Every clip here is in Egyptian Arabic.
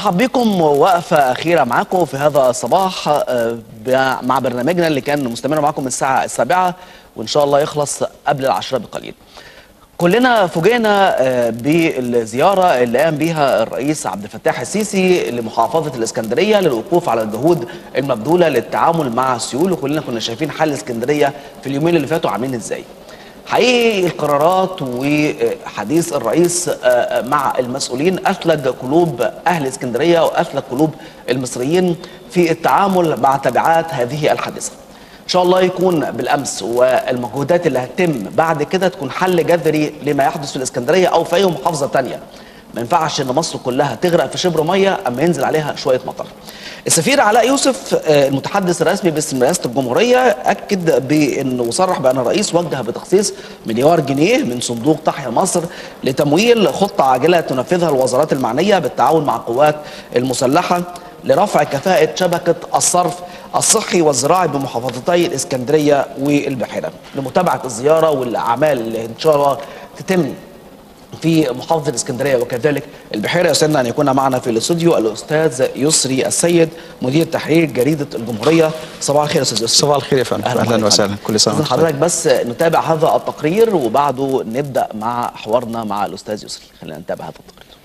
برحب بكم وقفة أخيرة معاكم في هذا الصباح آه، ب- مع برنامجنا اللي كان مستمر معاكم من الساعة السابعة وإن شاء الله يخلص قبل العشرة بقليل كلنا فوجئنا آه، بالزيارة اللي قام بها الرئيس عبد الفتاح السيسي لمحافظة الإسكندرية للوقوف على الجهود المبذولة للتعامل مع السيول وكلنا كنا شايفين حل الإسكندرية في اليومين اللي فاتوا عاملين إزاي حقيقي القرارات وحديث الرئيس آه، مع المسؤولين أثلج قلوب أهل اسكندرية وأثلج قلوب المصريين في التعامل مع تبعات هذه الحادثة إن شاء الله يكون بالأمس والمجهودات اللي هتتم بعد كده تكون حل جذري لما يحدث في الإسكندرية أو في أي محافظة تانية ما ينفعش ان مصر كلها تغرق في شبر ميه اما ينزل عليها شويه مطر. السفير علاء يوسف آه، المتحدث الرسمي باسم رئاسه الجمهوريه اكد بانه صرح بان الرئيس وجه بتخصيص مليار جنيه من صندوق تحيا مصر لتمويل خطه عاجله تنفذها الوزارات المعنيه بالتعاون مع القوات المسلحه لرفع كفاءه شبكه الصرف الصحي والزراعي بمحافظتي الاسكندريه والبحيره لمتابعه الزياره والاعمال اللي ان شاء الله تتم في محافظة الإسكندرية وكذلك البحيرة يسعدنا أن يكون معنا في الاستوديو الأستاذ يسري السيد مدير تحرير جريدة الجمهورية صباح الخير يا أستاذ يسري صباح الخير يا فندم اهلا, وسهلا. وسهلا كل سنه إذن وانتم طيب. حضرتك بس نتابع هذا التقرير وبعده نبدأ مع حوارنا مع الأستاذ يسري خلينا نتابع هذا التقرير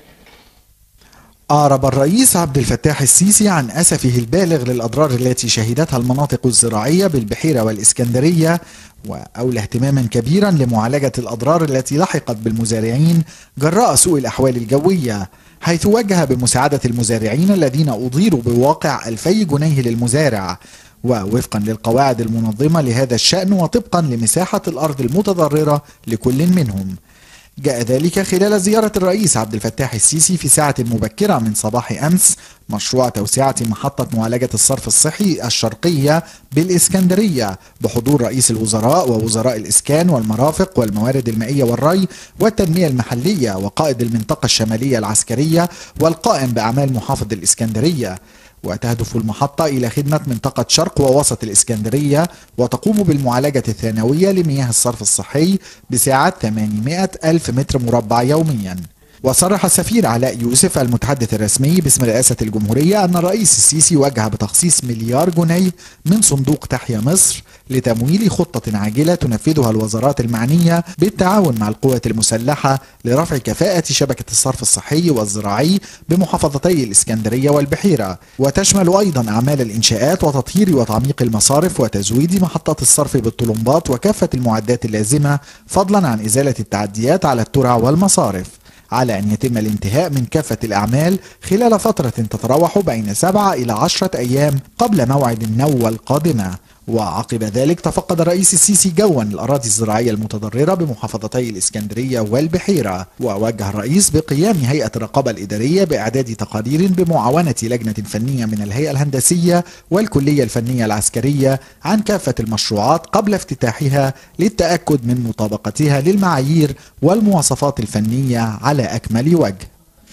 أعرب الرئيس عبد الفتاح السيسي عن أسفه البالغ للأضرار التي شهدتها المناطق الزراعية بالبحيرة والإسكندرية وأولى اهتماما كبيرا لمعالجة الأضرار التي لحقت بالمزارعين جراء سوء الأحوال الجوية حيث وجه بمساعدة المزارعين الذين أضيروا بواقع ألفي جنيه للمزارع ووفقا للقواعد المنظمة لهذا الشأن وطبقا لمساحة الأرض المتضررة لكل منهم جاء ذلك خلال زيارة الرئيس عبد الفتاح السيسي في ساعة مبكرة من صباح أمس مشروع توسعة محطة معالجة الصرف الصحي الشرقية بالإسكندرية بحضور رئيس الوزراء ووزراء الإسكان والمرافق والموارد المائية والري والتنمية المحلية وقائد المنطقة الشمالية العسكرية والقائم بأعمال محافظ الإسكندرية وتهدف المحطة إلى خدمة منطقة شرق ووسط الإسكندرية وتقوم بالمعالجة الثانوية لمياه الصرف الصحي بسعة 800 ألف متر مربع يومياً وصرح السفير علاء يوسف المتحدث الرسمي باسم رئاسة الجمهورية أن الرئيس السيسي وجه بتخصيص مليار جنيه من صندوق تحيا مصر لتمويل خطة عاجلة تنفذها الوزارات المعنية بالتعاون مع القوات المسلحة لرفع كفاءة شبكة الصرف الصحي والزراعي بمحافظتي الإسكندرية والبحيرة وتشمل أيضا أعمال الإنشاءات وتطهير وتعميق المصارف وتزويد محطات الصرف بالطلمبات وكافة المعدات اللازمة فضلا عن إزالة التعديات على الترع والمصارف على أن يتم الانتهاء من كافة الأعمال خلال فترة تتراوح بين سبعة إلى عشرة أيام قبل موعد النوة القادمة وعقب ذلك تفقد الرئيس السيسي جوا الأراضي الزراعية المتضررة بمحافظتي الإسكندرية والبحيرة ووجه الرئيس بقيام هيئة الرقابة الإدارية بإعداد تقارير بمعاونة لجنة فنية من الهيئة الهندسية والكلية الفنية العسكرية عن كافة المشروعات قبل افتتاحها للتأكد من مطابقتها للمعايير والمواصفات الفنية على أكمل وجه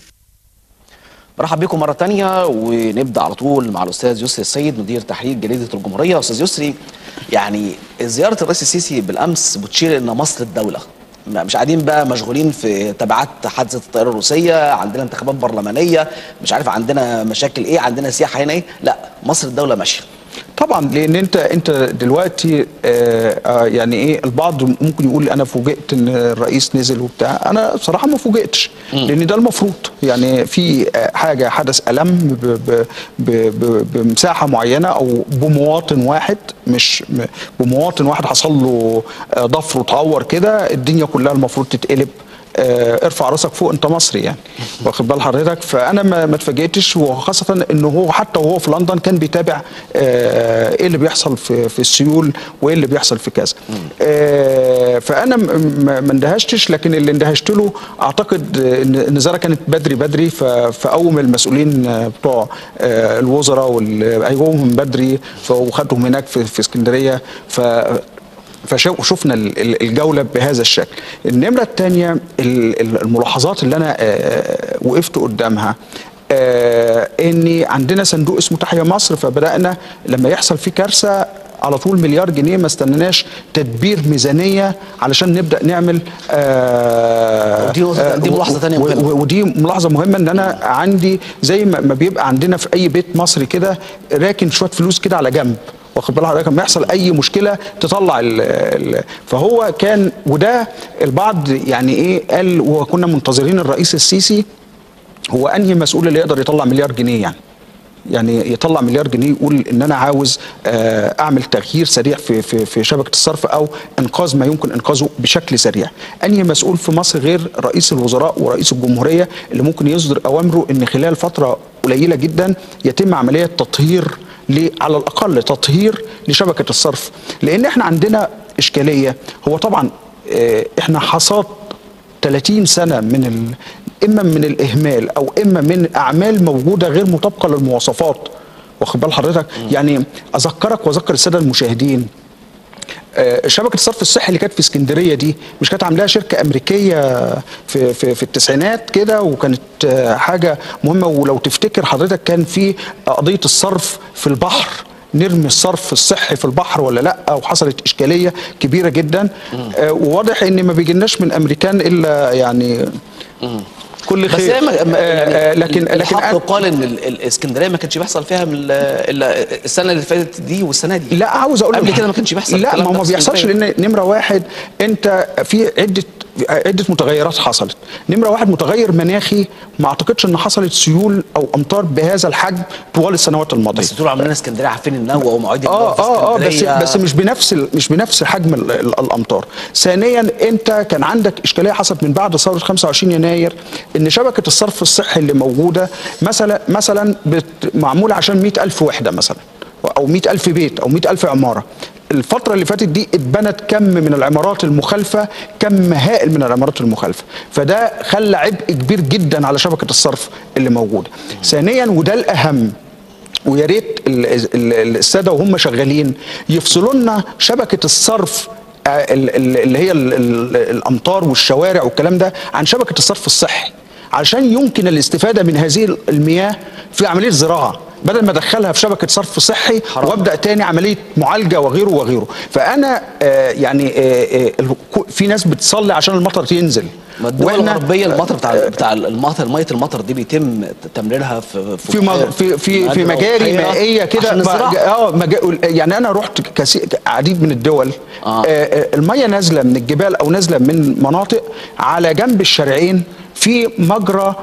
برحب بكم مرة تانية ونبدأ على طول مع الأستاذ يسري السيد مدير تحرير جريدة الجمهورية أستاذ يسري يعني زيارة الرئيس السيسي بالأمس بتشير إن مصر الدولة ما- مش قاعدين بقى مشغولين في تبعات حادثة الطيارة الروسية عندنا انتخابات برلمانية مش عارف عندنا مشاكل إيه عندنا سياحة هنا إيه لا مصر الدولة ماشية طبعا لان انت انت دلوقتي آه آه يعني ايه البعض ممكن يقول انا فوجئت ان الرئيس نزل وبتاع انا بصراحه ما فوجئتش لان ده المفروض يعني في آه، حاجه حدث الم ب- ب- ب- ب- بمساحه معينه او بمواطن واحد مش م- بمواطن واحد حصل له آه، ضفر وتعور كده الدنيا كلها المفروض تتقلب آه، ارفع راسك فوق انت مصري يعني واخد بال حضرتك فانا ما ما اتفاجئتش وخاصه انه هو حتى وهو في لندن كان بيتابع آه، ايه اللي بيحصل في في السيول وايه اللي بيحصل في كذا آه، فانا م- م- ما اندهشتش لكن اللي اندهشت له اعتقد ان النزاره كانت بدري بدري ف- فقوم المسؤولين آه، بتوع آه، الوزراء وقومهم بدري ف- وخدهم هناك في في اسكندريه ف فشفنا الجوله بهذا الشكل النمره الثانيه الملاحظات اللي انا آه، وقفت قدامها آه، ان عندنا صندوق اسمه تحيا مصر فبدانا لما يحصل فيه كارثه على طول مليار جنيه ما استناناش تدبير ميزانيه علشان نبدا نعمل آه ودي نقطة- آه، دي ملاحظة تانية و- مهمة. و- ودي ملاحظه مهمه ان انا عندي زي ما ما بيبقى عندنا في اي بيت مصري كده راكن شويه فلوس كده على جنب واخد بالك حضرتك لما يحصل اي مشكله تطلع ال ال فهو كان وده البعض يعني ايه قال وكنا منتظرين الرئيس السيسي هو انهي مسؤول اللي يقدر يطلع مليار جنيه يعني يعني يطلع مليار جنيه يقول ان انا عاوز آه، اعمل تغيير سريع في في في شبكه الصرف او انقاذ ما يمكن انقاذه بشكل سريع. انهي مسؤول في مصر غير رئيس الوزراء ورئيس الجمهوريه اللي ممكن يصدر اوامره ان خلال فتره قليله جدا يتم عمليه تطهير ل- على الاقل تطهير لشبكه الصرف لان احنا عندنا اشكاليه هو طبعا آه، احنا حصاد 30 سنه من ال... اما من الاهمال او اما من اعمال موجوده غير مطابقه للمواصفات واخد بال حضرتك يعني اذكرك واذكر الساده المشاهدين آه، شبكه الصرف الصحي اللي كانت في اسكندريه دي مش كانت عاملاها شركه امريكيه في في, في التسعينات كده وكانت آه، حاجه مهمه ولو تفتكر حضرتك كان في قضيه الصرف في البحر نرمي الصرف الصحي في البحر ولا لا وحصلت اشكاليه كبيره جدا آه، وواضح ان ما بيجيناش من امريكان الا يعني كل بس خير هي ما- ما- آه، آه، لكن لكن الحق أنا- قال ان ال- الاسكندريه ما كانش بيحصل فيها من ال- الا السنه اللي فاتت دي والسنه دي لا عاوز اقول قبل لك- كده ما كانش بيحصل لا الكلام ما ده هو ما في بيحصلش اسكندرية. لان نمره واحد انت في عده عده متغيرات حصلت نمره واحد متغير مناخي ما اعتقدش ان حصلت سيول او امطار بهذا الحجم طوال السنوات الماضيه بس طول عمرنا اسكندريه عارفين النوى ومواعيد النوى اه في اه اه بس اسكندرية. بس مش بنفس ال- مش بنفس حجم ال- ال- الامطار. ثانيا انت كان عندك اشكاليه حصلت من بعد ثوره 25 يناير ان شبكه الصرف الصحي اللي موجوده مثلا مثلا بت- معموله عشان 100000 وحده مثلا او 100000 بيت او 100000 عماره. الفترة اللي فاتت دي اتبنت كم من العمارات المخالفة كم هائل من العمارات المخالفة فده خلى عبء كبير جدا على شبكة الصرف اللي موجودة ثانيا وده الأهم ويا ريت ال- ال- الساده وهم شغالين يفصلوا لنا شبكه الصرف آه، ال- ال- اللي هي ال- ال- الامطار والشوارع والكلام ده عن شبكه الصرف الصحي علشان يمكن الاستفاده من هذه المياه في عمليه زراعه بدل ما ادخلها في شبكه صرف صحي حرام. وابدا تاني عمليه معالجه وغيره وغيره فانا آه، يعني آه، آه، ال- في ناس بتصلي عشان المطر ينزل ما الدول وإحنا- الغربيه المطر بتاع بتاع المطر ميه المطر دي بيتم تمريرها في في مج... في في في مجرى مجاري وبحيرة مائيه كده عشان الزراعة. مج- اه مجا... يعني انا رحت كسي... عديد من الدول آه. آه. آه الميه نازله من الجبال او نازله من مناطق على جنب الشارعين في مجرى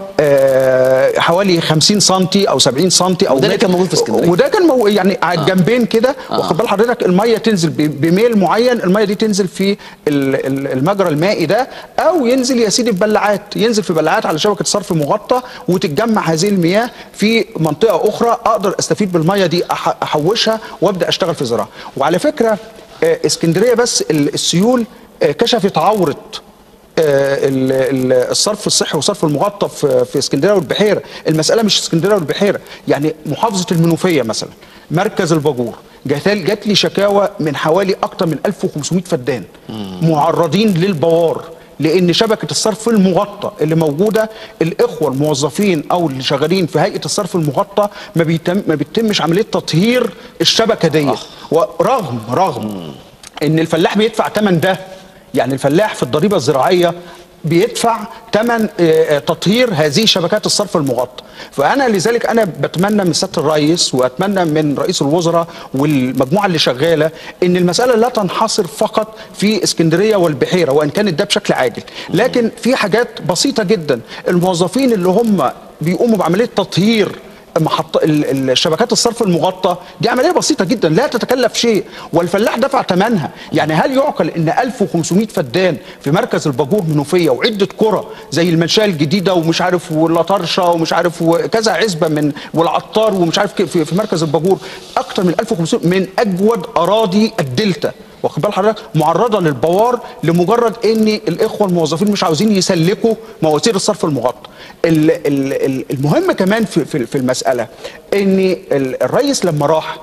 آه حوالي 50 سم او 70 سم او وده اللي متر. كان موجود في اسكندرية. وده كان مو... يعني على الجنبين كده واخد بال حضرتك الميه تنزل ب... بميل معين الميه دي تنزل في ال... ال- المجرى المائي ده او ينزل يا سيدي في بلاعات ينزل في بلاعات على شبكه صرف مغطى وتتجمع هذه المياه في منطقه اخرى اقدر استفيد بالميه دي أح... احوشها وابدا اشتغل في زراعه وعلى فكره آه، اسكندريه بس ال- السيول آه، كشفت عوره آه، ال- ال- الصرف الصحي والصرف المغطى في في اسكندريه والبحيره المساله مش اسكندريه والبحيره يعني محافظه المنوفيه مثلا مركز الباجور جات جات لي شكاوى من حوالي اكتر من 1500 فدان معرضين للبوار لان شبكه الصرف المغطى اللي موجوده الاخوه الموظفين او اللي شغالين في هيئه الصرف المغطى ما بيتم ما بيتمش عمليه تطهير الشبكه دي ورغم رغم ان الفلاح بيدفع ثمن ده يعني الفلاح في الضريبه الزراعيه بيدفع ثمن تطهير هذه شبكات الصرف المغطى فانا لذلك انا بتمنى من سياده الرئيس واتمنى من رئيس الوزراء والمجموعه اللي شغاله ان المساله لا تنحصر فقط في اسكندريه والبحيره وان كانت ده بشكل عاجل لكن في حاجات بسيطه جدا الموظفين اللي هم بيقوموا بعمليه تطهير محط ال- ال- الشبكات الصرف المغطى دي عمليه بسيطه جدا لا تتكلف شيء والفلاح دفع ثمنها يعني هل يعقل ان 1500 فدان في مركز الباجور منوفيه وعده قرى زي المنشاه الجديده ومش عارف والطرشه ومش عارف وكذا عزبه من والعطار ومش عارف كيف في في مركز الباجور اكتر من 1500 من اجود اراضي الدلتا واخد بال حضرتك معرضه للبوار لمجرد ان الاخوه الموظفين مش عاوزين يسلكوا مواسير الصرف المغطى ال- ال- ال- المهم كمان في في في المساله ان ال- الرئيس لما راح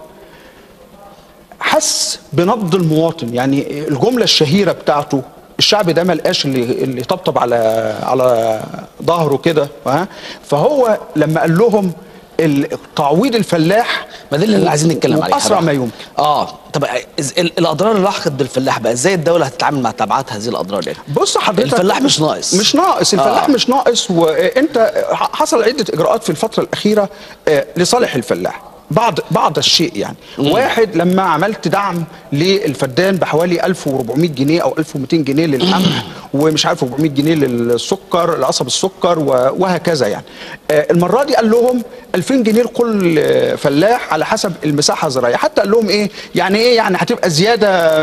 حس بنبض المواطن يعني الجمله الشهيره بتاعته الشعب ده ما لقاش اللي اللي يطبطب على على ظهره كده ها فهو لما قال لهم ال- تعويض الفلاح ما ده اللي عايزين نتكلم عليه اسرع حضرتك. ما يمكن اه طب إز- ال- الاضرار اللي لحقت بالفلاح بقى ازاي الدوله هتتعامل مع تبعات هذه الاضرار يعني بص حضرتك الفلاح مش ناقص مش ناقص الفلاح آه. آه. مش ناقص وانت حصل عده اجراءات في الفتره الاخيره آه، لصالح الفلاح بعض بعض الشيء يعني مم. واحد لما عملت دعم للفدان بحوالي 1400 جنيه او 1200 جنيه للقمح ومش عارف 400 جنيه للسكر لقصب السكر و- وهكذا يعني آه، المره دي قال لهم 2000 جنيه لكل آه، فلاح على حسب المساحه الزراعيه حتى قال لهم ايه يعني ايه يعني هتبقى زياده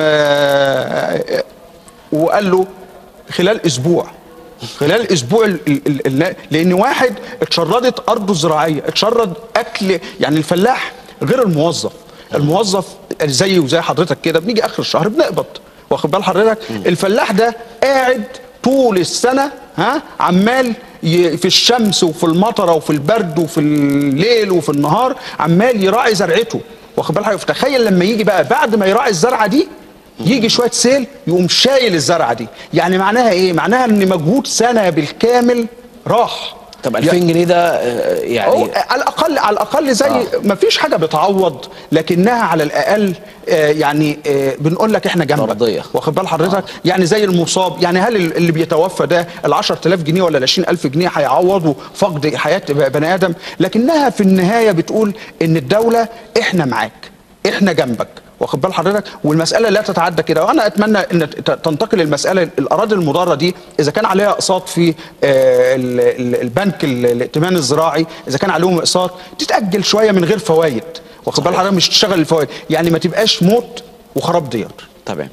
آه، آه، وقال له خلال اسبوع خلال اسبوع ال ال ال لان واحد اتشردت ارضه الزراعيه اتشرد اكل يعني الفلاح غير الموظف الموظف زي وزي حضرتك كده بنيجي اخر الشهر بنقبض واخد بال حضرتك الفلاح ده قاعد طول السنه ها عمال ي- في الشمس وفي المطره وفي البرد وفي الليل وفي النهار عمال يراعي زرعته واخد بال حضرتك تخيل لما يجي بقى بعد ما يراعي الزرعه دي يجي شويه سيل يقوم شايل الزرعه دي يعني معناها ايه معناها ان مجهود سنه بالكامل راح طب 2000 جنيه ده آه، أو يعني على الاقل على الاقل زي آه. ما فيش حاجه بتعوض لكنها على الاقل آه، يعني آه، بنقول لك احنا جنبك مرضية. واخد بال حضرتك يعني زي المصاب يعني هل ال- اللي بيتوفى ده ال 10000 جنيه ولا ال 20000 جنيه هيعوضوا فقد حياه بني ادم لكنها في النهايه بتقول ان الدوله احنا معاك احنا جنبك واخد بال حضرتك والمساله لا تتعدى كده وانا اتمنى ان ت- تنتقل المساله الاراضي المضاره دي اذا كان عليها اقساط في آه، ال- ال- البنك ال- الائتمان الزراعي اذا كان عليهم اقساط تتاجل شويه من غير فوائد واخد بال حضرتك مش تشتغل الفوائد يعني ما تبقاش موت وخراب ديار تمام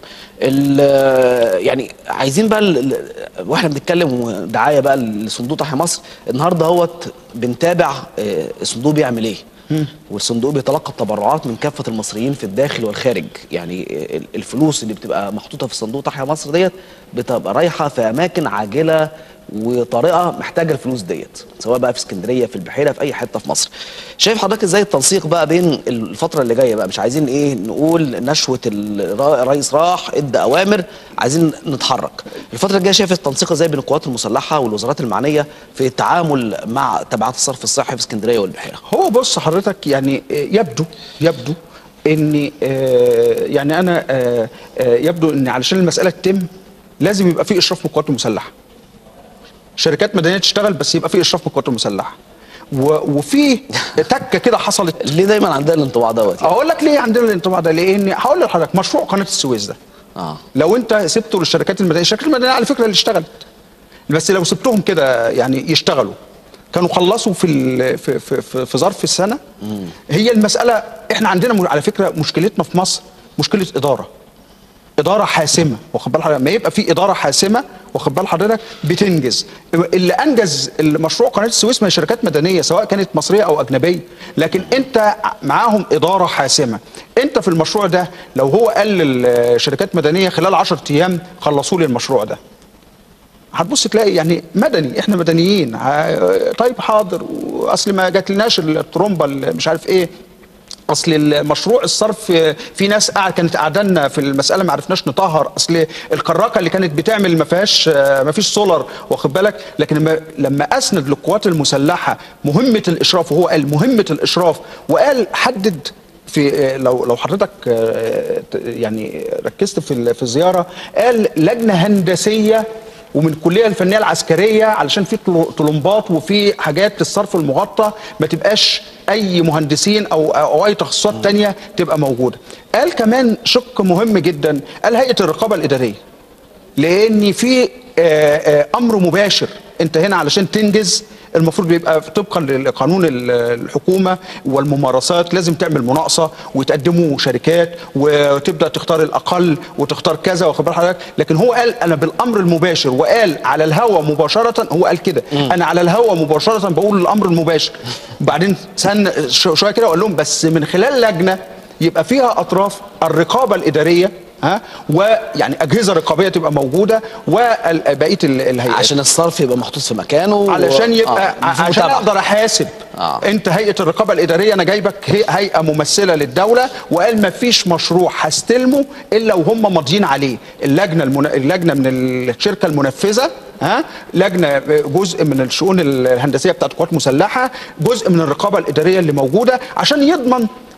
ال- يعني عايزين بقى ال- ال- واحنا بنتكلم دعايه بقى لصندوق تحيا مصر النهارده هوت بنتابع آه، الصندوق بيعمل ايه والصندوق بيتلقى التبرعات من كافه المصريين في الداخل والخارج يعني ال- الفلوس اللي بتبقى محطوطه في صندوق تحيا مصر ديت بتبقى رايحه في اماكن عاجله وطريقه محتاجه الفلوس ديت سواء بقى في اسكندريه في البحيره في اي حته في مصر شايف حضرتك ازاي التنسيق بقى بين الفتره اللي جايه بقى مش عايزين ايه نقول نشوه الرا- الرئيس راح ادى اوامر عايزين نتحرك الفتره الجايه شايف التنسيق ازاي بين القوات المسلحه والوزارات المعنيه في التعامل مع تبعات الصرف الصحي في اسكندريه والبحيره هو بص حضرتك يعني آه، يبدو يبدو ان آه، يعني انا آه، آه، يبدو ان علشان المساله تتم لازم يبقى في اشراف من القوات المسلحه شركات مدنيه تشتغل بس يبقى في اشراف من القوات المسلحه و- وفي تكه كده حصلت ليه دايما عندنا الانطباع دوت يعني؟ اقول لك ليه عندنا الانطباع ده لان هقول لحضرتك مشروع قناه السويس ده اه لو انت سبته للشركات المدنيه الشركات المدنيه على فكره اللي اشتغلت بس لو سبتهم كده يعني يشتغلوا كانوا خلصوا في ال- في في, في, في ظرف السنه هي المساله احنا عندنا م- على فكره مشكلتنا في مصر مشكله اداره اداره حاسمه واخد بال حضرتك ما يبقى في اداره حاسمه واخد بال حضرتك بتنجز اللي انجز المشروع قناه السويس ما هي شركات مدنيه سواء كانت مصريه او اجنبيه لكن انت معاهم اداره حاسمه انت في المشروع ده لو هو قال للشركات مدنيه خلال 10 ايام خلصوا لي المشروع ده هتبص تلاقي يعني مدني احنا مدنيين ع- طيب حاضر واصل ما جاتلناش الترومبه اللي مش عارف ايه اصل المشروع الصرف في ناس قاعد كانت قعدنا في المساله ما عرفناش نطهر اصل الكراكه اللي كانت بتعمل ما فيهاش ما فيش سولار واخد بالك لكن لما لما اسند للقوات المسلحه مهمه الاشراف وهو قال مهمه الاشراف وقال حدد في لو لو حضرتك آه، يعني ركزت في ال- في الزياره قال لجنه هندسيه ومن الكليه الفنيه العسكريه علشان في طل- طلمبات وفي حاجات الصرف المغطى ما تبقاش اي مهندسين او او اي تخصصات تانية تبقى موجوده. قال كمان شق مهم جدا قال هيئه الرقابه الاداريه. لان في آه، آه، امر مباشر انت هنا علشان تنجز المفروض بيبقى طبقا لقانون ال- الحكومه والممارسات لازم تعمل مناقصه وتقدموا شركات وتبدا تختار الاقل وتختار كذا واخد بال حضرتك لكن هو قال انا بالامر المباشر وقال على الهوا مباشره هو قال كده انا على الهوا مباشره بقول الامر المباشر وبعدين سن شو- شويه كده وقال لهم بس من خلال لجنه يبقى فيها اطراف الرقابه الاداريه ها ويعني اجهزه رقابيه تبقى موجوده وبقيه ال- الهيئات عشان الصرف يبقى محطوط في مكانه و- علشان يبقى آه، في عشان متابعة. اقدر احاسب آه. انت هيئه الرقابه الاداريه انا جايبك هي- هيئه ممثله للدوله وقال ما فيش مشروع هستلمه الا وهم ماضيين عليه اللجنه المن... اللجنه من الشركه المنفذه ها لجنه جزء من الشؤون الهندسيه بتاعت القوات المسلحه جزء من الرقابه الاداريه اللي موجوده عشان يضمن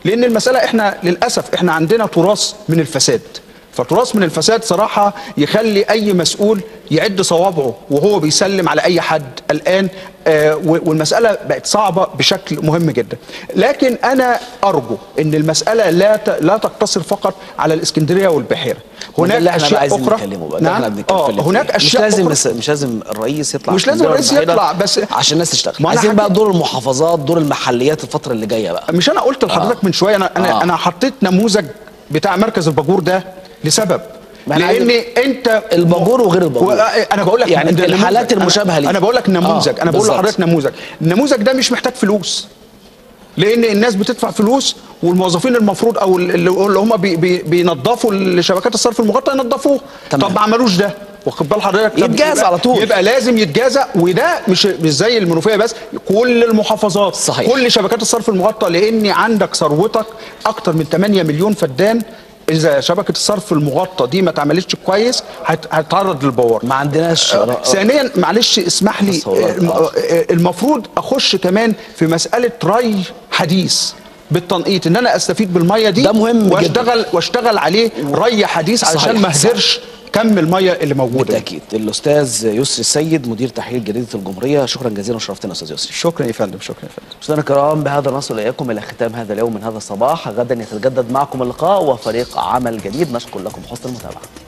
لان المساله احنا للاسف احنا عندنا تراث من الفساد فتراث من الفساد صراحه يخلي اي مسؤول يعد صوابعه وهو بيسلم على اي حد الان آه و- والمساله بقت صعبه بشكل مهم جدا لكن انا ارجو ان المساله لا ت- لا تقتصر فقط على الاسكندريه والبحيره هناك هناك اللي احنا بقى اشياء عايزين اخرى نتكلمه بقى ده احنا نعم بنتكلم اه في هناك الاتنين. مش اشياء لازم أخرى. مش لازم الرئيس يطلع مش في لازم الدولة الرئيس البحيرة يطلع، بس- عشان الناس تشتغل ما أنا عايزين بقى حكيت- دور المحافظات دور المحليات الفتره اللي جايه بقى مش انا قلت لحضرتك آه. من شويه انا انا آه. انا حطيت نموذج بتاع مركز الباجور ده لسبب ما أنا لان عايز- انت الباجور وغير الباجور. و- انا بقول لك يعني ده الحالات نموذج. المشابهة أنا- ليه. انا بقول لك نموذج آه، انا بقول بالظبط. لحضرتك نموذج النموذج ده مش محتاج فلوس لان الناس بتدفع فلوس والموظفين المفروض او اللي اللي هم بي بي بينظفوا شبكات الصرف المغطى ينظفوه تمام. طب ما عملوش ده واخد بال حضرتك طب يتجازى يبقى- على طول. يبقى لازم يتجازى وده مش مش زي المنوفيه بس كل المحافظات صحيح. كل شبكات الصرف المغطى لان عندك ثروتك اكتر من 8 مليون فدان اذا شبكه الصرف المغطى دي ما اتعملتش كويس هت- هتتعرض للبوار ما عندناش آه، ثانيا معلش اسمح لي تصورات، آه، الم- آه. آه، المفروض اخش كمان في مساله ري حديث بالتنقيط ان انا استفيد بالميه دي ده مهم جداً. واشتغل واشتغل عليه ري حديث علشان صحيح، ما اهدرش كم الميه اللي موجوده دي. بالتاكيد الاستاذ يسري السيد مدير تحرير جريده الجمهوريه شكرا جزيلا وشرفتنا استاذ يسري شكرا يا فندم شكرا يا فندم مستمعينا الكرام بهذا نصل اليكم الى ختام هذا اليوم من هذا الصباح غدا يتجدد معكم اللقاء وفريق عمل جديد نشكر لكم حسن المتابعه